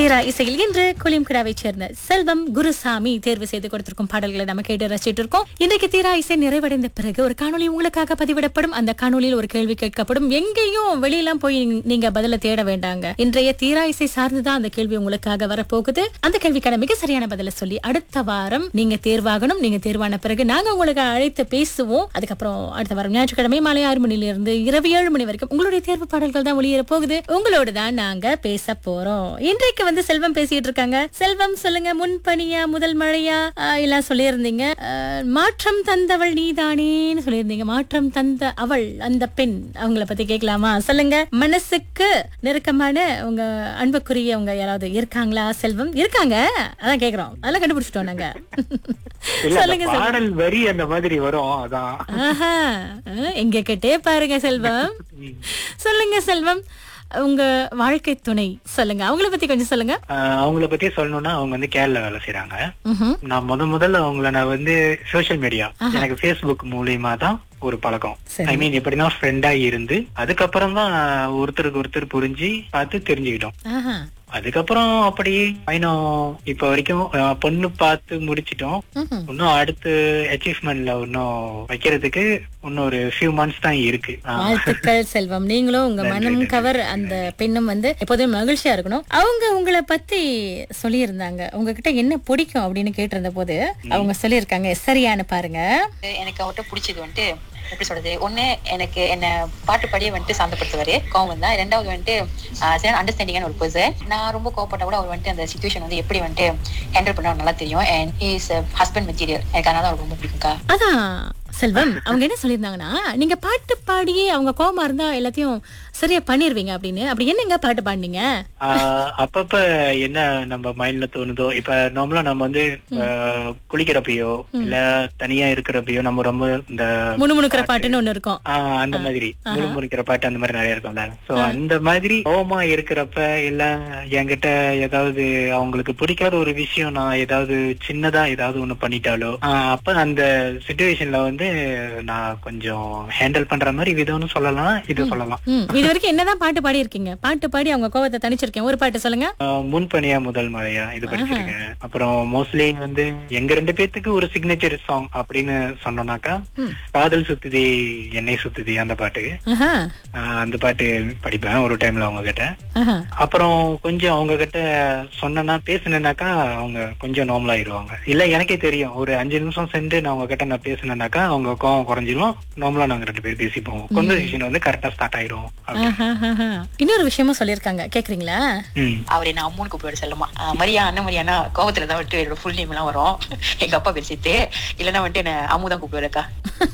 தீரா இசையில் இன்று கொலிம்கிடாவை சேர்ந்த செல்வம் குருசாமி தேர்வு செய்து கொடுத்திருக்கும் பாடல்களை நம்ம கேட்டு ரசிச்சிட்டு இருக்கோம் இன்றைக்கு தீரா இசை நிறைவடைந்த பிறகு ஒரு காணொளி உங்களுக்காக பதிவிடப்படும் அந்த காணொளியில் ஒரு கேள்வி கேட்கப்படும் எங்கேயும் வெளியெல்லாம் போய் நீங்க பதில தேட வேண்டாங்க இன்றைய தீரா இசை சார்ந்துதான் அந்த கேள்வி உங்களுக்காக வரப்போகுது அந்த கேள்விக்கான மிக சரியான பதில சொல்லி அடுத்த வாரம் நீங்க தேர்வாகணும் நீங்க தேர்வான பிறகு நாங்க உங்களுக்கு அழைத்து பேசுவோம் அதுக்கப்புறம் அடுத்த வாரம் ஞாயிற்றுக்கிழமை மாலை ஆறு மணில இருந்து இரவு ஏழு மணி வரைக்கும் உங்களுடைய தேர்வு பாடல்கள் தான் ஒளியேற போகுது உங்களோட தான் நாங்க பேச போறோம் இன்றைக்கு வந்து செல்வம் பேசிட்டு இருக்காங்க செல்வம் சொல்லுங்க முன்பனியா முதல் மழையா ஆஹ், எல்லாம் சொல்லியிருந்தீங்க ஆஹ், மாற்றம் தந்தவள் நீதானேன்னு சொல்லியிருந்தீங்க மாற்றம் தந்த அவள் அந்த பெண் அவங்கள பத்தி கேட்கலாமா சொல்லுங்க மனசுக்கு நெருக்கமான உங்க அன்புக்குரியவங்க யாராவது இருக்காங்களா செல்வம் இருக்காங்க அதான் கேக்குறோம் அதெல்லாம் கண்டுபிடிச்சிட்டோம் நாங்க இல்ல அந்த சொல்லுங்க செல்வம் பாடல் வரி அந்த மாதிரி வரும் அதான் ஆஹா ஆஹ், எங்க கிட்டே பாருங்க செல்வம் சொல்லுங்க செல்வம் உங்க வாழ்க்கை துணை சொல்லுங்க அவங்கள பத்தி கொஞ்சம் சொல்லுங்க ஆஹ் அவங்கள பத்தி சொல்லணும்னா அவங்க வந்து கேரளா வேலை செய்யறாங்க ம்ஹும். நான் முத முதல்ல அவங்கள நான் வந்து சோஷியல் மீடியா எனக்கு ஃபேஸ்புக் மூலியமா தான் ஒரு பழக்கம் சரி. ஐ மீன் எப்படின்னா ஃப்ரெண்டா இருந்து அதுக்கப்புறம் தான் ஒருத்தருக்கு ஒருத்தர் புரிஞ்சு பார்த்து தெரிஞ்சுக்கிட்டோம் ஆஹா. அதுக்கப்புறம் அப்படி பயணம் இப்ப வரைக்கும் ஆஹ் பொண்ணு பார்த்து முடிச்சிட்டோம் ம்ஹும். இன்னும் அடுத்து அச்சீவ்மெண்ட்ல இன்னும் வைக்கிறதுக்கு இன்னும் ஒரு ஃபியூ மந்த்ஸ் தான் இருக்கு ஆஹ் வாழ்த்துக்கள் செல்வம் நீங்களும் உங்க மனம் கவர் அந்த பெண்ணும் வந்து எப்போதும் மகிழ்ச்சியா இருக்கணும் அவங்க உங்களை பத்தி சொல்லியிருந்தாங்க உங்ககிட்ட என்ன பிடிக்கும் அப்படின்னு கேட்டிருந்த போது அவங்க சொல்லியிருக்காங்க சரியானு பாருங்க எனக்கு அவர்கிட்ட பிடிச்சது வந்துட்டு எப்படி சொல்றது ஒண்ணு எனக்கு என்ன பாட்டு பாடியே வந்துட்டு சாந்தப்படுத்துவாரு கோவம் தான் ரெண்டாவது வந்துட்டு சரியான அண்டர்ஸ்டாண்டிங்கான ஒரு பர்சன் நான் ரொம்ப கோவப்பட்டா கூட அவர் வந்துட்டு அந்த சுச்சுவேஷன் வந்து எப்படி வந்துட்டு ஹேண்டில் பண்ண நல்லா தெரியும் அண்ட் இஸ் ஹஸ்பண்ட் மெட்டீரியல் எனக்கு அதனால அவர் ரொம்ப பிடிக்கும்க்கா அதான் செல்வம் அவங்க என்ன சொல்லியிருந்தாங்கன்னா நீங்க பாட்டு பாடியே அவங்க கோவமா இருந்தா எல்லாத்தையும் சரியா பண்ணிருவீங்க அப்படின்னு அப்படி என்னங்க பாட்டு பாடினீங்க ஆஹ் அப்பப்ப என்ன நம்ம மைண்ட்ல தோணுதோ இப்ப நார்மலா நம்ம வந்து ஆஹ் குளிக்கிறப்பயோ இல்ல தனியா இருக்கிறப்பயோ நம்ம ரொம்ப இந்த முணுமுணுக்கிற பாட்டுன்னு ஒண்ணு இருக்கும் ஆஹ் அந்த மாதிரி முழுமுறிக்கிற பாட்டு அந்த மாதிரி நிறைய இருக்கும்ல சோ அந்த மாதிரி கோவமா இருக்கிறப்ப இல்ல என்கிட்ட ஏதாவது அவங்களுக்கு பிடிக்காத ஒரு விஷயம் நான் ஏதாவது சின்னதா ஏதாவது ஒண்ணு பண்ணிட்டாலோ ஆஹ் அப்ப அந்த சுச்சுவேஷன்ல வந்து நான் கொஞ்சம் ஹேண்டில் பண்ற மாதிரி விதம்னு சொல்லலாம் இது சொல்லலாம் ம், இது வரைக்கும் என்னதான் பாட்டு பாடி இருக்கீங்க பாட்டு பாடி அவங்க கோவத்தை தணிச்சிருக்கேன் ஒரு பாட்டு சொல்லுங்க ஆஹ் முன்பனியா முதல் மழையா இது படிச்சிருக்கேன் அப்புறம் மோஸ்ட்லி வந்து எங்க ரெண்டு பேத்துக்கு ஒரு சிக்னேச்சர் சாங் அப்படின்னு சொன்னோம்னாக்கா காதல் சுத்துதி என்னை சுத்துதி அந்த பாட்டு ஆஹா, ஆஹ் அந்த பாட்டு படிப்பேன் ஒரு டைம்ல அவங்க கிட்ட ஆஹா. அப்புறம் கொஞ்சம் அவங்க கிட்ட சொன்னேன்னா பேசுனேனாக்கா அவங்க கொஞ்சம் நார்மல் ஆயிடுவாங்க இல்ல எனக்கே தெரியும் ஒரு அஞ்சு நிமிஷம் சென்று நான் அவங்க கிட்ட நான் பேசுனேனாக்கா அவங்க கோவம் குறைஞ்சிரும் நார்மலா நாங்க ரெண்டு பேரும் பேசிப்போம் கான்வர்சேஷன் வந்து கரெக்டா ஸ்டார்ட் ஆயிரும் அப்படி. ஆஹா, ஆஹா. இன்னொரு விஷயமும் சொல்லியிருக்காங்க கேக்குறீங்களா ம். அவர் என்ன அம்முன்னு கூப்பிடுவாரு செல்லமா ஆஹ் மரியா அண்ணன் மரியானா கோவத்துல தான் வந்துட்டு என்னோட ஃபுல் நேம் எல்லாம் வரும் எங்க அப்பா பேர் சித்து இல்லைன்னா வந்துட்டு என்ன அம்மு தான் கூப்பிடுவாருக்கா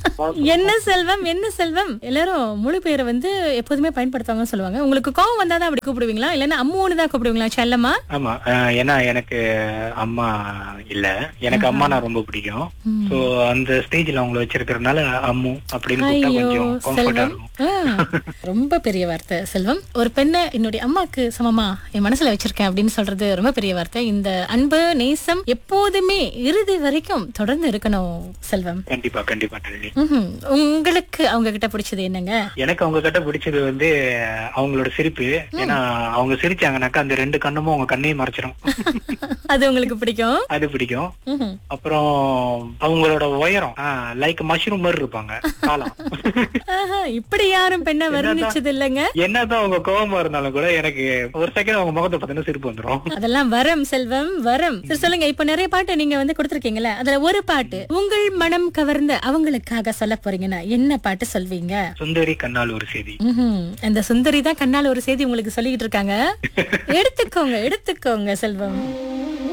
என்ன செல்வம் என்ன செல்வம் எல்லாரும் முழு பேரை வந்து எப்போதுமே பயன்படுத்துவாங்கன்னு சொல்லுவாங்க உங்களுக்கு கோவம் வந்தாதான் அப்படி கூப்பிடுவீங்களா இல்லன்னா அம்முன்னு தான் கூப்பிடுவீங்களா செல்லமா ஆமா ஆஹ் ஏன்னா எனக்கு அம்மா இல்ல எனக்கு அம்மா நான் ரொம்ப பிடிக்கும் சோ அந்த ஸ்டேஜ்ல அவங்கள வச்சிருக்கிறதுனால அம்மு அப்படின்னு கூப்பிட்டா ஐயோ கொஞ்சம் கம்ஃபர்டா செல்வம் இருக்கும் ஆ, ரொம்ப பெரிய வார்த்தை செல்வம் ஒரு பெண்ணை என்னுடைய அம்மாக்கு சமமா என் மனசுல வச்சிருக்கேன் அப்படின்னு சொல்றது ரொம்ப பெரிய வார்த்தை இந்த அன்பு நேசம் எப்போதுமே இறுதி வரைக்கும் தொடர்ந்து இருக்கணும் செல்வம் கண்டிப்பா கண்டிப்பா நளினி ம்ஹும். உங்களுக்கு அவங்க கிட்ட பிடிச்சது என்னங்க எனக்கு அவங்க கிட்ட பிடிச்சது வந்து அவங்களோட சிரிப்பு ஏன்னா அவங்க சிரிச்சாங்கனாக்கா அந்த ரெண்டு கண்ணுமும் அவங்க கண்ணையும் மறைச்சிரும் அது உங்களுக்கு பிடிக்கும் அது பிடிக்கும் ம்ஹும். அப்புறம் அவங்களோட உயரம் லைக் மஷ்ரூம் மாதிரி இருப்பாங்க காலம் ஆஹா, இப்படி யாரும் பெண்ணை வர்ணிச்சது இல்லைங்க என்னதான் அவங்க கோவமா இருந்தாலும் கூட எனக்கு ஒரு செகண்ட் அவங்க முகத்தை பார்த்தீங்கன்னா சிரிப்பு வந்துரும் அதெல்லாம் வரம் செல்வம் வரம் சரி சொல்லுங்க இப்ப நிறைய பாட்டு நீங்க வந்து கொடுத்திருக்கீங்கல்ல அதுல ஒரு பாட்டு உங்கள் மனம் கவர்ந்த அவங்களுக்காக சொல்ல போறீங்கன்னா என்ன பாட்டு சொல்வீங்க சுந்தரி கண்ணால் ஒரு செய்தி ம்ஹும். அந்த சுந்தரி தான் கண்ணால ஒரு செய்தி உங்களுக்கு சொல்லிக்கிட்டு இருக்காங்க எடுத்துக்கோங்க எடுத்துக்கோங்க செல்வம்